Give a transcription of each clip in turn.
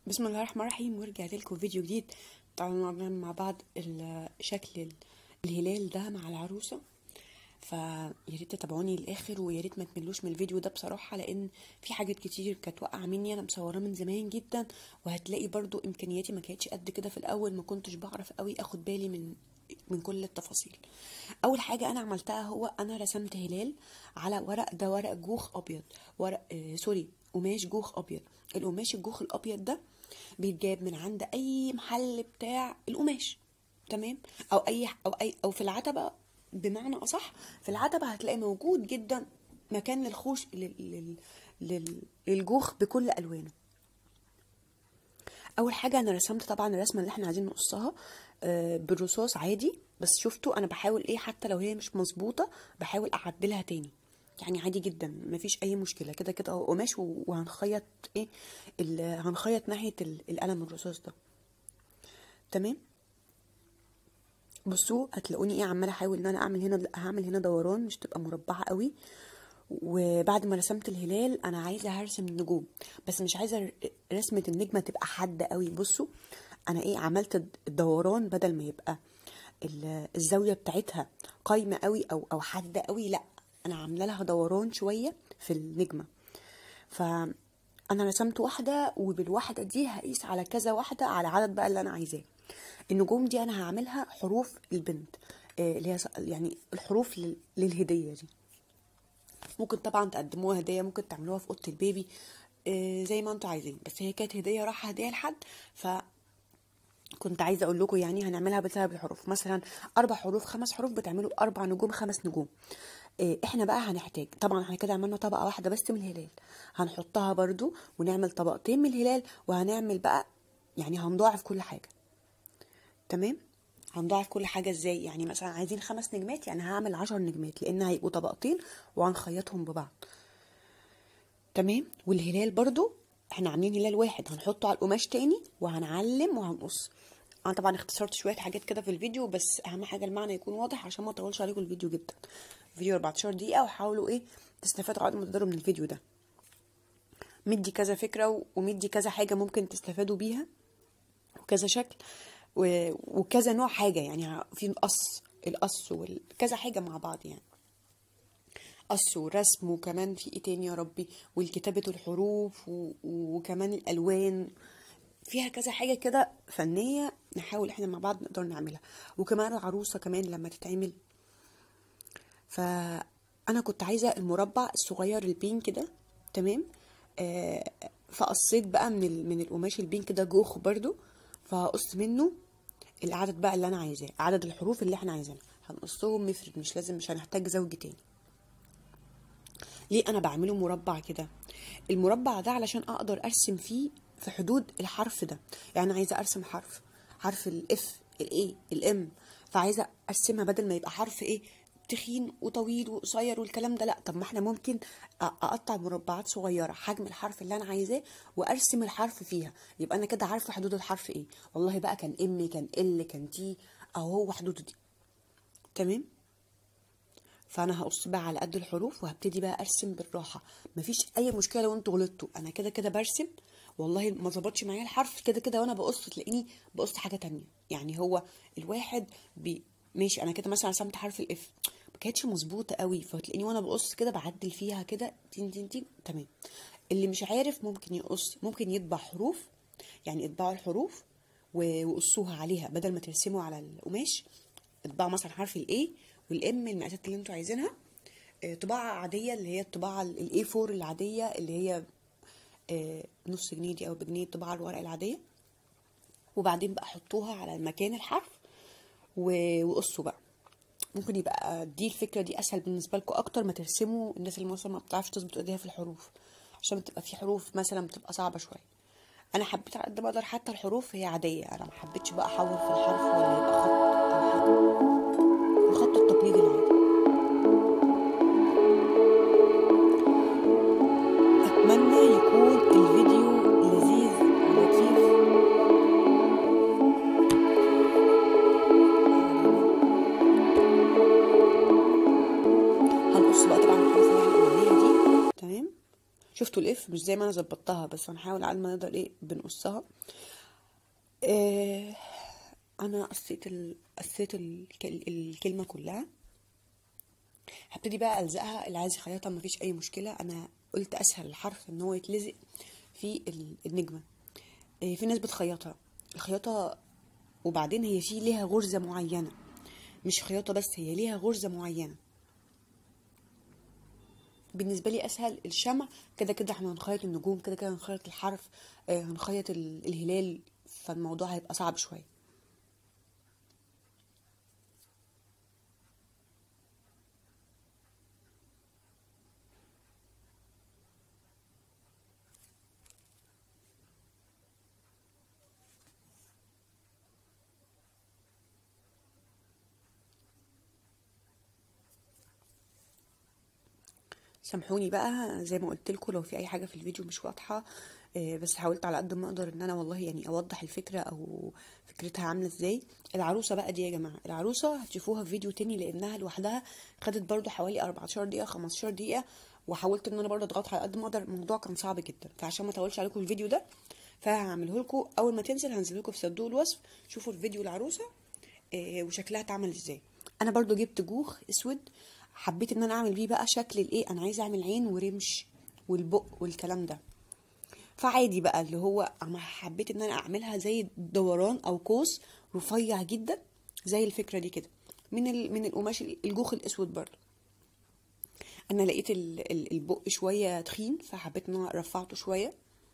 بسم الله الرحمن الرحيم ورجعت لكم فيديو جديد طبعا نعمل مع بعض ال- شكل ال- الهلال ده مع العروسة فيا ريت تتابعوني للاخر ويا ريت ما تملوش من الفيديو ده بصراحة لان في حاجات كتير كانت واقعة مني انا مصوراه من زمان جدا وهتلاقي برضو امكانياتي ما كانتش قد كده في الاول ما كنتش بعرف قوي اخد بالي من من كل التفاصيل اول حاجه انا عملتها هو انا رسمت هلال على ورق ده ورق جوخ ابيض ورق آه سوري قماش جوخ ابيض القماش الجوخ الابيض ده بيتجاب من عند اي محل بتاع القماش تمام او اي او اي او في العتبه بمعنى اصح في العتبه هتلاقي موجود جدا مكان للخوش لل... لل... لل... للجوخ بكل الوانه اول حاجه انا رسمت طبعا الرسمه اللي احنا عايزين نقصها آه، بالرصاص عادي بس شفتوا انا بحاول ايه حتى لو هي مش مظبوطه بحاول اعدلها تاني يعني عادي جدا مفيش اي مشكله كده كده هو قماش و- وهنخيط ايه ال- هنخيط ناحيه ال- القلم الرصاص ده تمام بصوا هتلاقوني ايه عماله احاول ان انا اعمل هنا هعمل هنا دوران مش تبقى مربعه قوي وبعد ما رسمت الهلال انا عايزه هرسم النجوم بس مش عايزه ر- رسمه النجمه تبقى حاده قوي بصوا انا ايه عملت الدوران بدل ما يبقى ال- الزاويه بتاعتها قايمه قوي او او حاده قوي لا انا عامله لها دوران شويه في النجمه فانا رسمت واحده وبالواحده دي هقيس على كذا واحده على عدد بقى اللي انا عايزاه النجوم دي انا هعملها حروف البنت آه، اللي هي ص- يعني الحروف لل- للهديه دي ممكن طبعا تقدموها هديه ممكن تعملوها في اوضه البيبي آه، زي ما انتوا عايزين بس هي كانت هديه رايحه هديه لحد ف كنت عايزه اقول لكم يعني هنعملها بسبب الحروف مثلا اربع حروف خمس حروف بتعملوا اربع نجوم خمس نجوم إيه، احنا بقى هنحتاج طبعا احنا كده عملنا طبقه واحده بس من الهلال هنحطها برضو ونعمل طبقتين من الهلال وهنعمل بقى يعني هنضاعف كل حاجه تمام هنضاعف كل حاجه ازاي يعني مثلا عايزين خمس نجمات يعني هعمل عشر نجمات لان هيبقوا طبقتين وهنخيطهم ببعض تمام والهلال برضو احنا عاملين هلال واحد هنحطه على القماش تاني وهنعلم وهنقص انا طبعا اختصرت شويه حاجات كده في الفيديو بس اهم حاجه المعنى يكون واضح عشان ما اطولش عليكم الفيديو جدا فيديو 14 دقيقه وحاولوا ايه تستفادوا على قد ما تقدروا من الفيديو ده مدي كذا فكره و- ومدي كذا حاجه ممكن تستفادوا بيها وكذا شكل و- وكذا نوع حاجه يعني في القص القص وكذا حاجه مع بعض يعني قص ورسم وكمان في ايه تاني يا ربي والكتابة الحروف و... وكمان الالوان فيها كذا حاجة كده فنية نحاول احنا مع بعض نقدر نعملها وكمان العروسة كمان لما تتعمل فانا كنت عايزة المربع الصغير البينك ده تمام آه فقصيت بقى من ال... من القماش البينك ده جوخ برضو فهقص منه العدد بقى اللي انا عايزاه عدد الحروف اللي احنا عايزينها هنقصهم مفرد مش لازم مش هنحتاج زوج تاني ليه انا بعمله مربع كده المربع ده علشان اقدر ارسم فيه في حدود الحرف ده يعني أنا عايزه ارسم حرف حرف الاف الاي الام فعايزه ارسمها بدل ما يبقى حرف ايه تخين وطويل وقصير والكلام ده لا طب ما احنا ممكن أ- اقطع مربعات صغيره حجم الحرف اللي انا عايزاه وارسم الحرف فيها يبقى انا كده عارفه حدود الحرف ايه والله بقى كان ام كان ال كان تي او هو حدوده دي تمام فانا هقص بقى على قد الحروف وهبتدي بقى ارسم بالراحه مفيش اي مشكله لو انتوا غلطتوا انا كده كده برسم والله ما ظبطش معايا الحرف كده كده وانا بقص تلاقيني بقص حاجه تانية يعني هو الواحد بي ماشي انا كده مثلا رسمت حرف الاف ما كانتش مظبوطه قوي فتلاقيني وانا بقص كده بعدل فيها كده تين تين تين تمام اللي مش عارف ممكن يقص ممكن يطبع حروف يعني يطبعوا الحروف و- وقصوها عليها بدل ما ترسموا على القماش اطبعوا مثلا حرف الاي والام المقاسات اللي انتوا عايزينها آه، طباعة عادية اللي هي الطباعة الاي 4 العادية اللي هي آه، نص جنيه دي او بجنيه الطباعة الورق العادية وبعدين بقى حطوها على مكان الحرف و- وقصوا بقى ممكن يبقى دي الفكرة دي اسهل بالنسبة لكم اكتر ما ترسموا الناس اللي مثلا ما بتعرفش تظبط ايديها في الحروف عشان بتبقى في حروف مثلا بتبقى صعبة شوية انا حبيت على قد ما اقدر حتى الحروف هي عادية انا ما حبيتش بقى احور في الحرف ولا يبقى خط او حاجة الخط التقليدي العادي اتمنى يكون الفيديو لذيذ ولطيف هنقص بقى طبعا الحروف اللي احنا عملناها دي تمام شفتوا تلف مش زي ما انا ظبطتها بس هنحاول على ما نقدر ايه بنقصها آه انا قصيت ال... قصيت الك... الكلمه كلها هبتدي بقى الزقها اللي عايز يخيطها مفيش اي مشكله انا قلت اسهل الحرف ان هو يتلزق في ال- النجمه آه، في ناس بتخيطها الخياطه وبعدين هي في ليها غرزه معينه مش خياطه بس هي ليها غرزه معينه بالنسبه لي اسهل الشمع كده كده احنا هنخيط النجوم كده كده هنخيط الحرف آه، هنخيط ال- الهلال فالموضوع هيبقى صعب شويه سامحوني بقى زي ما قلت لكم لو في اي حاجه في الفيديو مش واضحه آه، بس حاولت على قد ما اقدر ان انا والله يعني اوضح الفكره او فكرتها عامله ازاي العروسه بقى دي يا جماعه العروسه هتشوفوها في فيديو تاني لانها لوحدها خدت برضو حوالي 14 دقيقه 15 دقيقه وحاولت ان انا برضو اضغط على قد ما اقدر الموضوع كان صعب جدا فعشان ما اطولش عليكم الفيديو ده فهعمله لكم اول ما تنزل هنزل لكم في صندوق الوصف شوفوا الفيديو العروسه آه، وشكلها اتعمل ازاي انا برضو جبت جوخ اسود حبيت ان انا اعمل بيه بقى شكل الايه انا عايزه اعمل عين ورمش والبق والكلام ده فعادي بقى اللي هو انا حبيت ان انا اعملها زي دوران او قوس رفيع جدا زي الفكره دي كده من ال... من القماش الجوخ الاسود برضو انا لقيت ال... ال- البق شويه تخين فحبيت ان انا رفعته شويه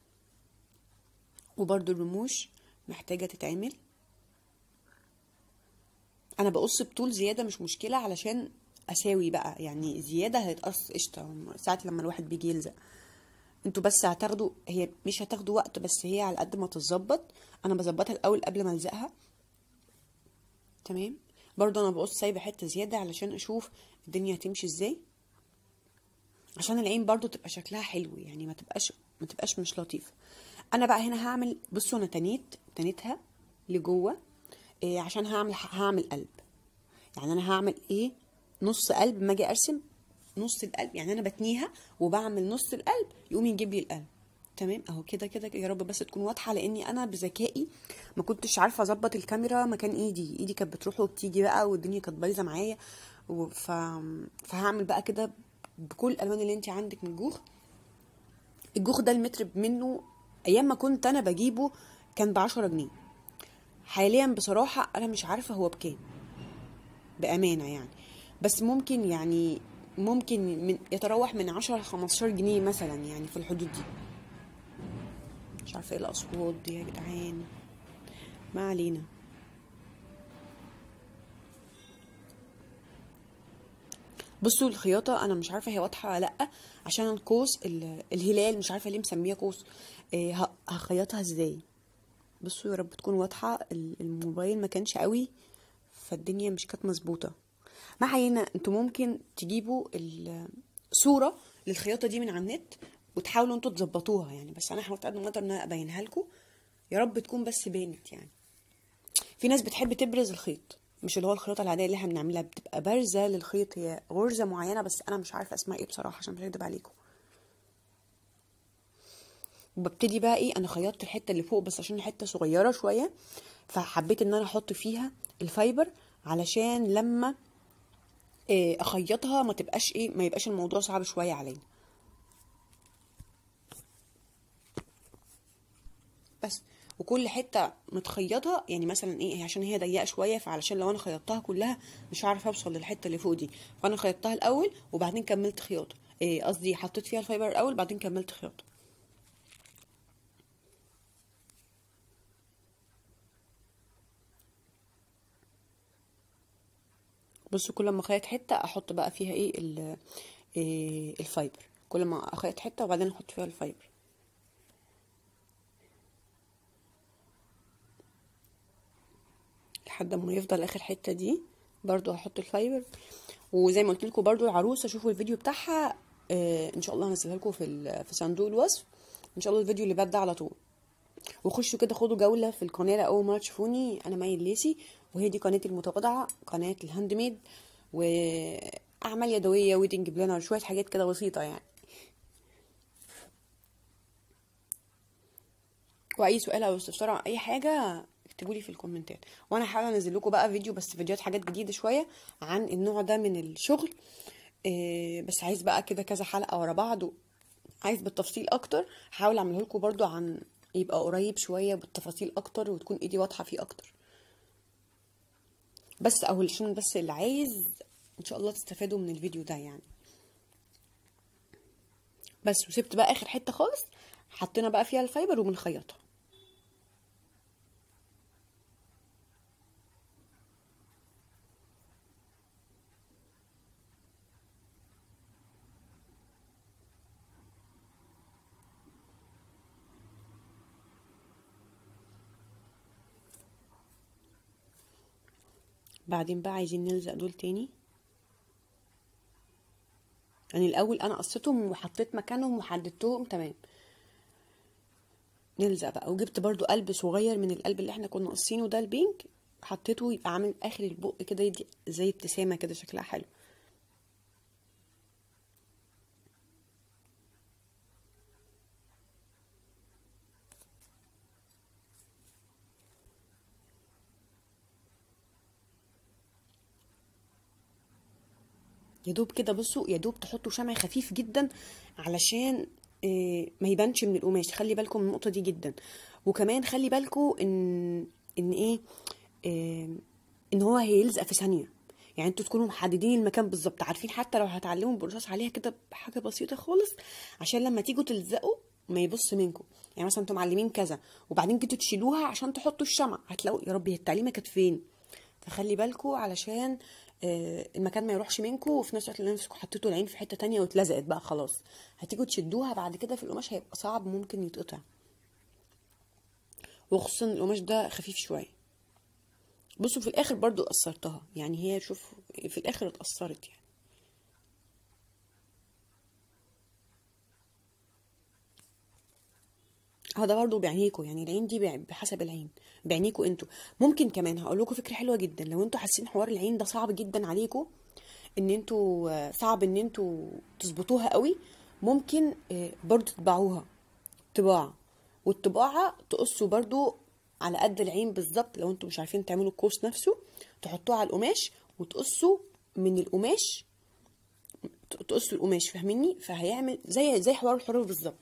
وبرضو الرموش محتاجه تتعمل انا بقص بطول زياده مش مشكله علشان اساوي بقى يعني زياده هيتقص قشطه ساعه لما الواحد بيجي يلزق انتوا بس هتاخدوا هي مش هتاخدوا وقت بس هي على قد ما تتظبط انا بظبطها الاول قبل ما الزقها تمام برضو انا بقص سايبه حته زياده علشان اشوف الدنيا هتمشي ازاي عشان العين برضو تبقى شكلها حلو يعني ما تبقاش ما تبقاش مش لطيفه انا بقى هنا هعمل بصوا انا تنيت تنيتها لجوه إيه عشان هعمل هعمل قلب يعني انا هعمل ايه نص قلب ما اجي ارسم نص القلب يعني انا بتنيها وبعمل نص القلب يقوم يجيب لي القلب تمام اهو كده كده يا رب بس تكون واضحه لاني انا بذكائي ما كنتش عارفه اظبط الكاميرا مكان ايدي ايدي كانت بتروح وبتيجي بقى والدنيا كانت بايظه معايا و- ف... فهعمل بقى كده بكل الالوان اللي انت عندك من الجوخ الجوخ ده المتر منه ايام ما كنت انا بجيبه كان بعشرة جنيه حاليا بصراحه انا مش عارفه هو بكام بامانه يعني بس ممكن يعني ممكن من يتراوح من 10 ل 15 جنيه مثلا يعني في الحدود دي مش عارفه ايه الاصوات دي يا جدعان ما علينا بصوا الخياطة أنا مش عارفة هي واضحة ولا لأ عشان القوس ال- الهلال مش عارفة ليه مسميه قوس إيه ه- هخيطها ازاي بصوا يا رب تكون واضحة ال- الموبايل ما كانش قوي فالدنيا مش كانت مظبوطة ما علينا انتوا ممكن تجيبوا ال- صورة للخياطة دي من على النت وتحاولوا انتوا تظبطوها يعني بس انا حاولت قد ما اقدر ان انا ابينها لكم يا رب تكون بس بانت يعني في ناس بتحب تبرز الخيط مش اللي هو الخياطة العادية اللي احنا بنعملها بتبقى بارزة للخيط هي غرزة معينة بس انا مش عارفة اسمها ايه بصراحة عشان مش هكدب عليكم وببتدي بقى ايه انا خيطت الحته اللي فوق بس عشان الحته صغيره شويه فحبيت ان انا احط فيها الفايبر علشان لما إيه اخيطها ما تبقاش ايه ما يبقاش الموضوع صعب شويه عليا بس وكل حته متخيطه يعني مثلا ايه عشان هي ضيقه شويه فعلشان لو انا خيطتها كلها مش هعرف اوصل للحته اللي فوق دي فانا خيطتها الاول وبعدين كملت خياطه إيه قصدي حطيت فيها الفايبر الاول بعدين كملت خياطه بصوا كل ما اخيط حته احط بقى فيها ايه ال- إيه الفايبر كل ما اخيط حته وبعدين احط فيها الفايبر لحد ما يفضل اخر حته دي برضو هحط الفايبر وزي ما قلت لكم برضو العروسه شوفوا الفيديو بتاعها آه ان شاء الله هنزلها لكم في ال- في صندوق الوصف ان شاء الله الفيديو اللي بعد ده على طول وخشوا كده خدوا جولة في القناة لو أول مرة تشوفوني أنا مي الليسي وهي دي قناتي المتواضعة قناة الهاند ميد وأعمال يدوية ويدنج بلانر شوية حاجات كده بسيطة يعني واي سؤال او استفسار عن اي حاجه اكتبوا لي في الكومنتات وانا هحاول انزل لكم بقى فيديو بس فيديوهات حاجات جديده شويه عن النوع ده من الشغل إيه بس عايز بقى كده كذا حلقه ورا بعض عايز بالتفصيل اكتر هحاول اعمله لكم برضو عن يبقى قريب شويه بالتفاصيل اكتر وتكون ايدي واضحه فيه اكتر بس او عشان بس اللي عايز ان شاء الله تستفادوا من الفيديو ده يعني بس وسبت بقى اخر حته خالص حطينا بقى فيها الفايبر وبنخيطها بعدين بقى عايزين نلزق دول تاني يعني الاول انا قصيتهم وحطيت مكانهم وحددتهم تمام نلزق بقى وجبت برضو قلب صغير من القلب اللي احنا كنا قصينه ده البينك حطيته يبقى عامل اخر البق كده يدي زي ابتسامه كده شكلها حلو يا دوب كده بصوا يا دوب تحطوا شمع خفيف جدا علشان آه، ما يبانش من القماش خلي بالكم من النقطه دي جدا وكمان خلي بالكم ان ان ايه آه، ان هو هيلزق في ثانيه يعني انتوا تكونوا محددين المكان بالظبط عارفين حتى لو هتعلموا بالرصاص عليها كده بحاجه بسيطه خالص عشان لما تيجوا تلزقوا ما يبص منكم يعني مثلا انتوا معلمين كذا وبعدين جيتوا تشيلوها عشان تحطوا الشمع هتلاقوا يا ربي هي التعليمه كانت فين فخلي بالكم علشان آه، المكان ما يروحش منكم وفي نفس الوقت اللي نفسكم حطيتوا العين في حته تانية واتلزقت بقى خلاص هتيجوا تشدوها بعد كده في القماش هيبقى صعب ممكن يتقطع وخصوصا القماش ده خفيف شويه بصوا في الاخر برضو قصرتها يعني هي شوف في الاخر اتقصرت يعني هذا برضه بعينيكوا يعني العين دي بع- بحسب العين بعينيكوا انتوا ممكن كمان هقول لكم فكره حلوه جدا لو انتوا حاسين حوار العين ده صعب جدا عليكم ان انتوا آه، صعب ان انتوا تظبطوها قوي ممكن آه، برضه تطبعوها طباعه والطباعه تقصوا برضه على قد العين بالظبط لو انتوا مش عارفين تعملوا القوس نفسه تحطوه على القماش وتقصوا من القماش تقصوا القماش فاهميني فهيعمل زي زي حوار الحروف بالظبط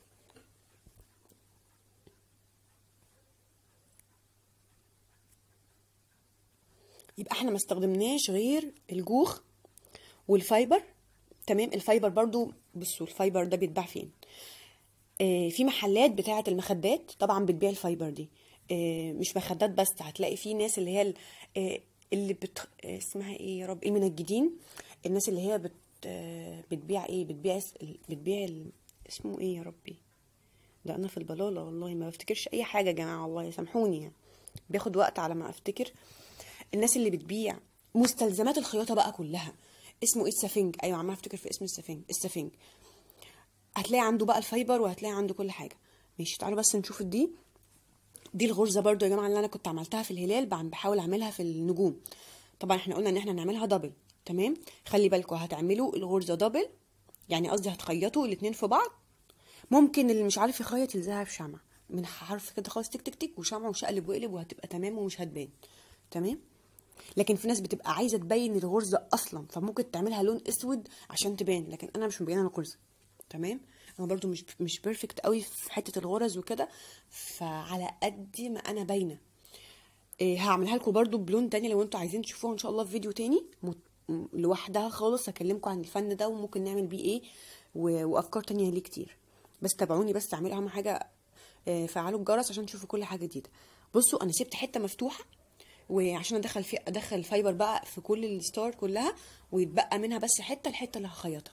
يبقى احنا ما استخدمناش غير الجوخ والفايبر تمام الفايبر برضو بصوا الفايبر ده بيتباع فين آه في محلات بتاعه المخدات طبعا بتبيع الفايبر دي آه مش مخدات بس هتلاقي في ناس اللي هي ال- آه اللي بت... آه اسمها ايه يا رب المنجدين الناس اللي هي بت... آه بتبيع ايه بتبيع اس- بتبيع ال... اسمه ايه يا ربي ده انا في البلالة والله ما بفتكرش اي حاجة يا جماعة والله سامحوني يعني بياخد وقت على ما افتكر الناس اللي بتبيع مستلزمات الخياطة بقى كلها اسمه ايه السفنج ايوه عمال افتكر في اسم السفنج السفنج هتلاقي عنده بقى الفايبر وهتلاقي عنده كل حاجة ماشي تعالوا بس نشوف دي دي الغرزة برضو يا جماعة اللي انا كنت عملتها في الهلال بعد بحاول اعملها في النجوم طبعا احنا قلنا ان احنا نعملها دبل تمام خلي بالكم هتعملوا الغرزة دبل يعني قصدي هتخيطوا الاتنين في بعض ممكن اللي مش عارف يخيط يلزقها في شمع من حرف كده خالص تك تك تك وشمع وشقلب وقلب وهتبقى تمام ومش هتبان تمام لكن في ناس بتبقى عايزه تبين الغرزه اصلا فممكن تعملها لون اسود عشان تبان لكن انا مش مبينه الغرزه تمام انا برضو مش مش بيرفكت قوي في حته الغرز وكده فعلى قد ما انا باينه إيه هعملها لكم برضو بلون تاني لو انتوا عايزين تشوفوها ان شاء الله في فيديو تاني مت... م- لوحدها خالص هكلمكم عن الفن ده وممكن نعمل بيه ايه و... وافكار تانية ليه كتير بس تابعوني بس اعملوا اهم حاجه آه، فعلوا الجرس عشان تشوفوا كل حاجه جديده بصوا انا سبت حته مفتوحه وعشان ادخل في ادخل الفايبر بقى في كل الستار كلها ويتبقى منها بس حته الحته اللي هخيطها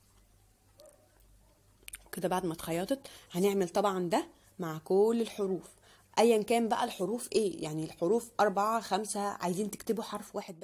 كده بعد ما اتخيطت هنعمل طبعا ده مع كل الحروف ايا كان بقى الحروف ايه يعني الحروف اربعة خمسة عايزين تكتبوا حرف واحد بس